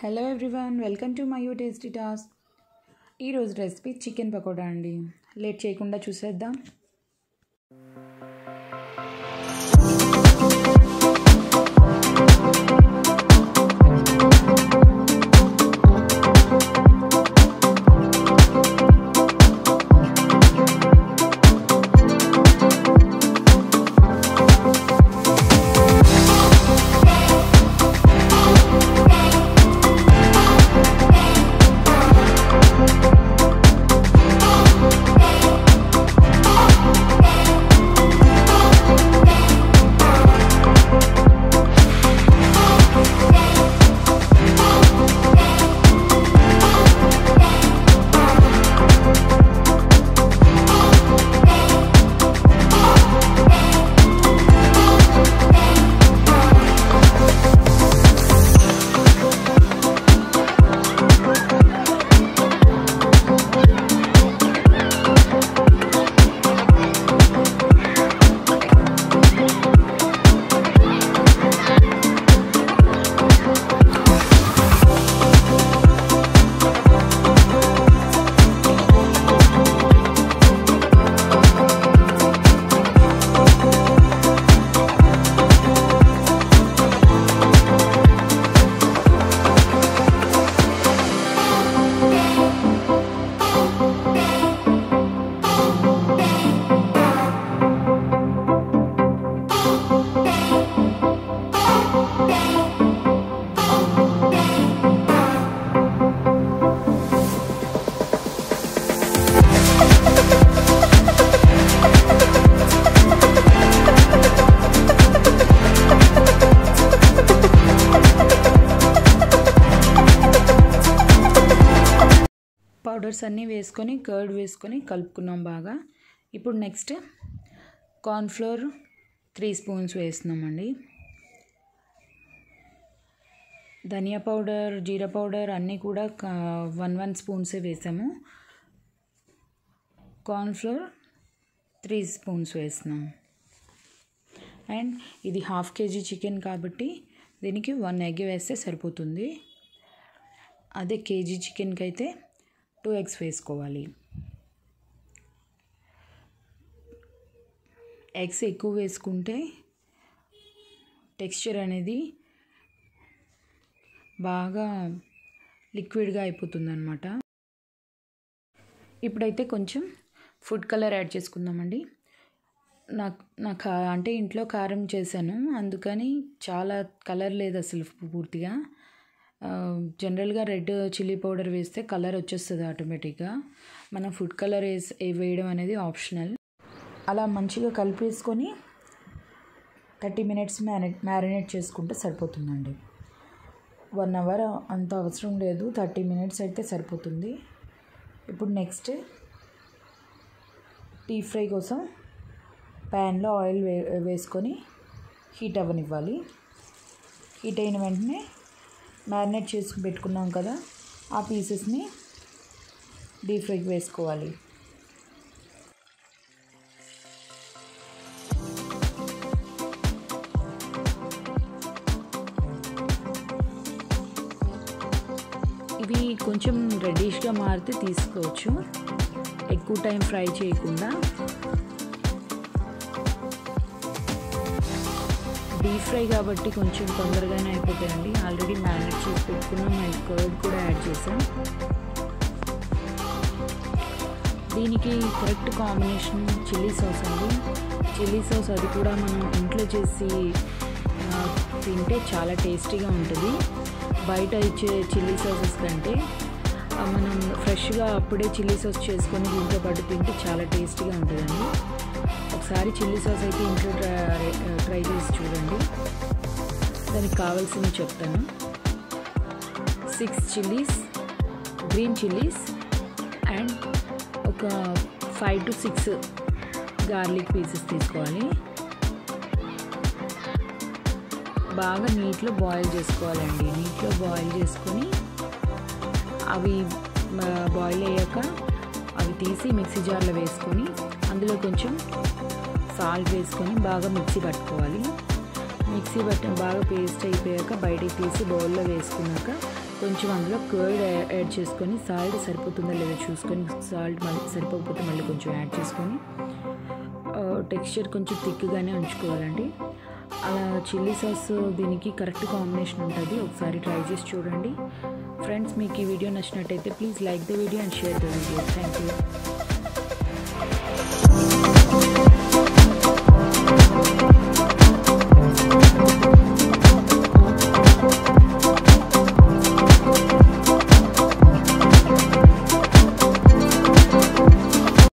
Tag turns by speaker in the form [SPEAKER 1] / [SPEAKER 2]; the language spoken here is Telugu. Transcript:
[SPEAKER 1] hello everyone welcome to my you tasty toss ఈరోజు రెసిపీ చికెన్ పకోడా అండి లేట్ చేయకుండా చూసేద్దాం పౌడర్స్ అన్నీ వేసుకొని కర్డ్ వేసుకొని కలుపుకున్నాం బాగా ఇప్పుడు నెక్స్ట్ కార్న్ఫ్లోర్ త్రీ స్పూన్స్ వేస్తున్నామండి ధనియా పౌడర్ జీరా పౌడర్ అన్నీ కూడా వన్ వన్ స్పూన్సే వేసాము కార్న్ఫ్లోర్ త్రీ స్పూన్స్ వేస్తున్నాం అండ్ ఇది హాఫ్ కేజీ చికెన్ కాబట్టి దీనికి వన్ ఎగ్ వేస్తే సరిపోతుంది అదే కేజీ చికెన్కి అయితే టూ ఎగ్స్ వేసుకోవాలి ఎగ్స్ ఎక్కువ వేసుకుంటే టెక్స్చర్ అనేది బాగా లిక్విడ్గా అయిపోతుంది అనమాట ఇప్పుడైతే కొంచెం ఫుడ్ కలర్ యాడ్ చేసుకుందామండి నాకు నాకు అంటే ఇంట్లో కారం చేశాను అందుకని చాలా కలర్ లేదు అసలు పూర్తిగా జనరల్గా రెడ్ చిల్లీ పౌడర్ వేస్తే కలర్ వచ్చేస్తుంది ఆటోమేటిక్గా మనం ఫుడ్ కలర్ వేసి వేయడం అనేది ఆప్షనల్ అలా మంచిగా కలిపేసుకొని థర్టీ మినిట్స్ మ్యారి మ్యారినేట్ చేసుకుంటే సరిపోతుందండి వన్ అవర్ అంత అవసరం లేదు థర్టీ మినిట్స్ అయితే సరిపోతుంది ఇప్పుడు నెక్స్ట్ డీప్ ఫ్రై కోసం ప్యాన్లో ఆయిల్ వే వేసుకొని హీట్ అవ్వనివ్వాలి హీట్ అయిన వెంటనే మ్యారినేట్ చేసుకుని పెట్టుకున్నాం కదా ఆ పీసెస్ని డీప్ ఫ్రైకి వేసుకోవాలి ఇవి కొంచెం రెడ్డిష్గా మారితే తీసుకోవచ్చు ఎక్కువ టైం ఫ్రై చేయకుండా డీప్ ఫ్రై కాబట్టి కొంచెం తొందరగానే అయిపోతాయండి ఆల్రెడీ మ్యారినేట్ చేసి పెట్టుకున్నాం అండ్ కర్డ్ కూడా యాడ్ చేసాం దీనికి కరెక్ట్ కాంబినేషన్ చిల్లీ సాస్ అండి చిల్లీ సాస్ అది కూడా మనం ఇంట్లో చేసి తింటే చాలా టేస్టీగా ఉంటుంది బయట ఇచ్చే చిల్లీ సాసెస్ కంటే మనం ఫ్రెష్గా అప్పుడే చిల్లీ సాస్ చేసుకొని దీంతో పాటు తింటే చాలా టేస్టీగా ఉంటుందండి ఒకసారి చిల్లీ సాస్ అయితే ఇంట్లో ట్రై చేసి చూడండి దానికి కావాల్సింది చెప్తాను six chillies green chillies and ఒక five to six garlic pieces తీసుకోవాలి బాగా నీటిలో బాయిల్ చేసుకోవాలండి నీటిలో బాయిల్ చేసుకొని అవి బాయిల్ అయ్యాక అవి తీసి మిక్సీ జార్లో వేసుకొని అందులో కొంచెం సాల్ట్ వేసుకొని బాగా మిక్సీ పట్టుకోవాలి మిక్సీ పట్టిన బాగా పేస్ట్ అయిపోయాక బయటికి తీసి బౌల్లో వేసుకున్నాక కొంచెం అందులో కర్డ్ యాడ్ చేసుకొని సాల్ట్ సరిపోతుందో లేదో చూసుకొని సాల్ట్ మళ్ళీ సరిపోకపోతే మళ్ళీ కొంచెం యాడ్ చేసుకొని టెక్స్చర్ కొంచెం థిక్గానే ఉంచుకోవాలండి అలా చిల్లీ సాస్ దీనికి కరెక్ట్ కాంబినేషన్ ఉంటుంది ఒకసారి ట్రై చేసి చూడండి ఫ్రెండ్స్ మీకు ఈ వీడియో నచ్చినట్టయితే please like the video and share the video thank you